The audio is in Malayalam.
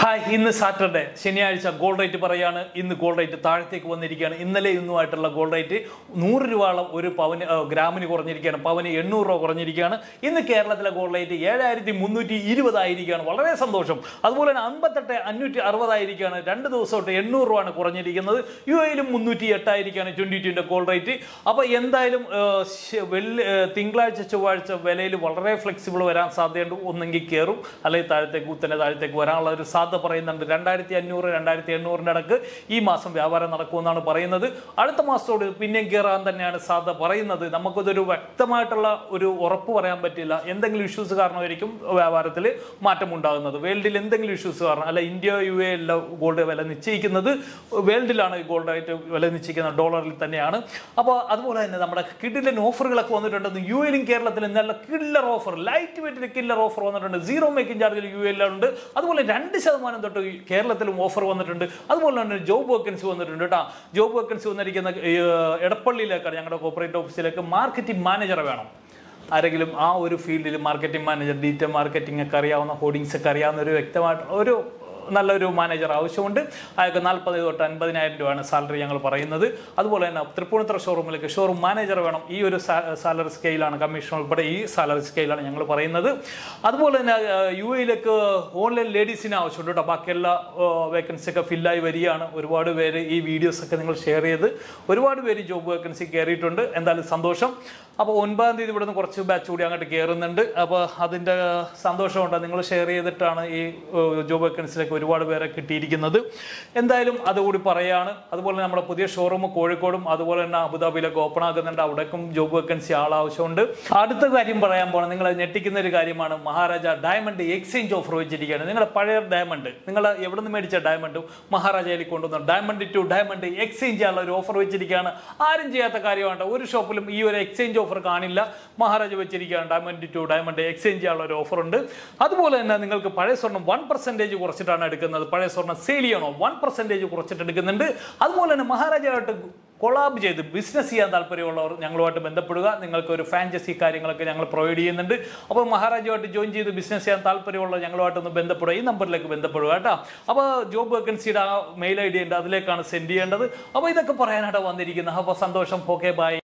ഹായ് ഇന്ന് സാറ്റർഡേ ശനിയാഴ്ച ഗോൾഡ് റേറ്റ് പറയാണ് ഇന്ന് ഗോൾഡ് റേറ്റ് താഴത്തേക്ക് വന്നിരിക്കുകയാണ് ഇന്നലെ ഇന്നുമായിട്ടുള്ള ഗോൾഡ് റേറ്റ് നൂറ് രൂപയോളം ഒരു പവന് ആ, ഗ്രാമിന് കുറഞ്ഞിരിക്കുകയാണ് പവന് എണ്ണൂറ് രൂപ കുറഞ്ഞിരിക്കുകയാണ് ഇന്ന് കേരളത്തിലെ ഗോൾഡ് റേറ്റ് ഏഴായിരത്തി മുന്നൂറ്റി ഇരുപതായിരിക്കുകയാണ് വളരെ സന്തോഷം അതുപോലെ തന്നെ അമ്പത്തെട്ട് അഞ്ഞൂറ്റി അറുപതായിരിക്കുകയാണ് രണ്ട് ദിവസമായിട്ട് എണ്ണൂറ് രൂപയാണ് കുറഞ്ഞിരിക്കുന്നത് യു എയിലും മുന്നൂറ്റി എട്ടായിരിക്കുകയാണ് ട്വൻറ്റി ടുവിൻ്റെ ഗോൾഡ് റേറ്റ് അപ്പോൾ എന്തായാലും ആ, ശ- വെള്ളി ആ, തിങ്കളാഴ്ച ചൊവ്വാഴ്ച വിലയിൽ വളരെ ഫ്ലെക്സിബിൾ വരാൻ സാധ്യതയുണ്ട് ഒന്നെങ്കിൽ കയറും അല്ലെങ്കിൽ താഴത്തേക്ക് കുത്തനെ താഴത്തേക്ക് വരാനുള്ള ഒരു സാധ്യത പറയുന്നുണ്ട് രണ്ടായിരത്തി അഞ്ഞൂറ് രണ്ടായിരത്തി എണ്ണൂറിൻ്റെ ഇടക്ക് ഈ മാസം വ്യാപാരം നടക്കുമെന്നാണ് പറയുന്നത് അടുത്ത മാസത്തോട് പിന്നെയും കയറാൻ തന്നെയാണ് സാധ്യത പറയുന്നത് നമുക്കിതൊരു വ്യക്തമായിട്ടുള്ള ഒരു ഉറപ്പ് പറയാൻ പറ്റില്ല എന്തെങ്കിലും ഇഷ്യൂസ് കാരണമായിരിക്കും വ്യാപാരത്തിൽ മാറ്റം ഉണ്ടാകുന്നത് വേൾഡിൽ എന്തെങ്കിലും ഇഷ്യൂസ് കാരണം അല്ല ഇന്ത്യ യു എ അല്ല ഗോൾഡ് വില നിശ്ചയിക്കുന്നത് വേൾഡിലാണ് ഗോൾഡ് ആയിട്ട് വില നിശ്ചയിക്കുന്നത് ഡോളറിൽ തന്നെയാണ് അപ്പോൾ അതുപോലെ തന്നെ നമ്മുടെ കിഡിലൻ ഓഫറുകളൊക്കെ വന്നിട്ടുണ്ട് യു എയിലും കേരളത്തിലും നല്ല കില്ലർ ഓഫർ ലൈറ്റ് വെയിറ്റിൽ കില്ലർ ഓഫർ വന്നിട്ടുണ്ട് സീറോ മേക്കിംഗ് ചാർജിൽ യു എല്ലുണ്ട് അതുപോലെ രണ്ട് ശതമാനം തൊട്ട് ഈ കേരളത്തിലും ഓഫർ വന്നിട്ടുണ്ട് അതുപോലെ തന്നെ ജോബ് വേക്കൻസി വന്നിട്ടുണ്ട് കേട്ടോ ജോബ് വേക്കൻസി വന്നിരിക്കുന്ന ഏർ, എടപ്പള്ളിയിലേക്കാണ് ഞങ്ങളുടെ കോപ്പറേറ്റ് ഓഫീസിലേക്ക് മാർക്കറ്റിംഗ് മാനേജർ വേണം ആരെങ്കിലും ആ ഒരു ഫീൽഡിൽ മാർക്കറ്റിംഗ് മാനേജർ ഡീറ്റെയിൽ മാർക്കറ്റിംഗ് ഒക്കെ അറിയാവുന്ന ഹോർഡിങ്സ് ഒക്കെ അറിയാവുന്ന ഒരു വ്യക്തമായിട്ട് ഒരു നല്ലൊരു മാനേജർ ആവശ്യമുണ്ട് അയാൾക്ക് നാൽപ്പത് തൊട്ട് അൻപതിനായിരം രൂപയാണ് സാലറി ഞങ്ങൾ പറയുന്നത് അതുപോലെ തന്നെ തൃപ്പൂണിത്തുറ ഷോറൂമിലേക്ക് ഷോറൂം മാനേജർ വേണം ഈ ഒരു സാലറി സ്കെയിലാണ് കമ്മീഷൻ ഉൾപ്പെടെ ഈ സാലറി സ്കെയിലാണ് ഞങ്ങൾ പറയുന്നത് അതുപോലെ തന്നെ യു എയിലേക്ക് ഓൺലൈൻ ലേഡീസിന് ആവശ്യമുണ്ട് കേട്ടോ ബാക്കിയുള്ള വേക്കൻസി ഒക്കെ ഫില്ലായി വരികയാണ് ഒരുപാട് പേര് ഈ വീഡിയോസ് ഒക്കെ നിങ്ങൾ ഷെയർ ചെയ്ത് ഒരുപാട് പേര് ജോബ് വേക്കൻസി കയറിയിട്ടുണ്ട് എന്തായാലും സന്തോഷം അപ്പോൾ ഒൻപതാം തീയതി ഇവിടുന്ന് കുറച്ച് ബാച്ച് കൂടി അങ്ങോട്ട് കയറുന്നുണ്ട് അപ്പോൾ അതിൻ്റെ സന്തോഷമുണ്ട് നിങ്ങൾ ഷെയർ ചെയ്തിട്ടാണ് ഈ ജോബ് വേക്കൻസിയിലേക്ക് ഒരുപാട് പേരെ കിട്ടിയിരിക്കുന്നത് എന്തായാലും അതുകൂടി പറയാണ് അതുപോലെ നമ്മുടെ പുതിയ ഷോറൂം കോഴിക്കോടും അതുപോലെ തന്നെ അബുദാബിയിലൊക്കെ ഓപ്പൺ ആകുന്നുണ്ട് അവിടേക്കും ജോബ് വേക്കൻസി ആളാവശ്യമുണ്ട് അടുത്ത കാര്യം പറയാൻ പോകണം നിങ്ങൾ ഞെട്ടിക്കുന്ന ഒരു കാര്യമാണ് മഹാരാജ ഡയമണ്ട് എക്സ്ചേഞ്ച് ഓഫർ വെച്ചിരിക്കുകയാണ് നിങ്ങളുടെ പഴയ ഡയമണ്ട് നിങ്ങൾ എവിടെ നിന്ന് മേടിച്ച ഡയമണ്ട് മഹാരാജയിൽ കൊണ്ടുവന്നു ഡയമണ്ട് ടു ഡയമണ്ട് എക്സ്ചേഞ്ച് ചെയ്യാനുള്ള ഒരു ഓഫർ വെച്ചിരിക്കുകയാണ് ആരും ചെയ്യാത്ത കാര്യമാണ് ഒരു ഷോപ്പിലും ഈ ഒരു എക്സ്ചേഞ്ച് ഓഫർ കാണില്ല മഹാരാജ വെച്ചിരിക്കുകയാണ് ഡയമണ്ട് ടു ഡയമണ്ട് എക്സ്ചേഞ്ച് ചെയ്യാനുള്ള ഒരു ഓഫർ ഉണ്ട് അതുപോലെ തന്നെ നിങ്ങൾക്ക് പഴയ സ്വർണ്ണം വൺ പെർസെൻറ്റേജ് കുറച്ചിട്ടാണ് എടുക്കുന്നത് പഴയ സ്വർണ്ണം സെയിൽ ചെയ്യണോ വൺ പെർസെൻറ്റേജ് കുറച്ചിട്ട് എടുക്കുന്നുണ്ട് അതുപോലെ തന്നെ മഹാരാജയായിട്ട് കൊളാബ് ചെയ്ത് ബിസിനസ് ചെയ്യാൻ താല്പര്യമുള്ളവർ ഞങ്ങളുമായിട്ട് ബന്ധപ്പെടുക നിങ്ങൾക്ക് ഒരു ഫാൻറ്റസി കാര്യങ്ങളൊക്കെ ഞങ്ങൾ പ്രൊവൈഡ് ചെയ്യുന്നുണ്ട് അപ്പോൾ മഹാരാജുമായിട്ട് ജോയിൻ ചെയ്ത് ബിസിനസ് ചെയ്യാൻ താല്പര്യമുള്ള ഞങ്ങളുമായിട്ടൊന്ന് ബന്ധപ്പെടുക ഈ നമ്പറിലേക്ക് ബന്ധപ്പെടുക കേട്ടോ അപ്പോൾ ജോബ് വേക്കൻസിയുടെ ആ മെയിൽ ഐ ഡി ഉണ്ട് അതിലേക്കാണ് സെൻഡ് ചെയ്യേണ്ടത് അപ്പോൾ ഇതൊക്കെ പറയാനായിട്ട് വന്നിരിക്കുന്നത് അപ്പോൾ സന്തോഷം ഓക്കെ ബൈ